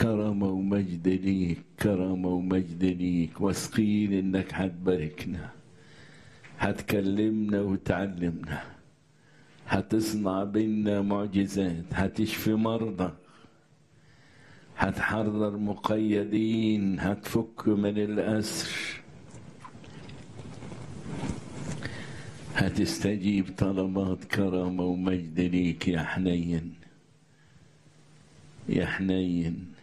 كرامة ومجد ليك كرامة ومجد ليك واثقين انك هتباركنا هتكلمنا وتعلمنا هتصنع بينا معجزات هتشفي مرضى هتحرر مقيدين هتفك من الأسر هتستجيب طلبات كرامة ومجد ليك يا حنين يا حنين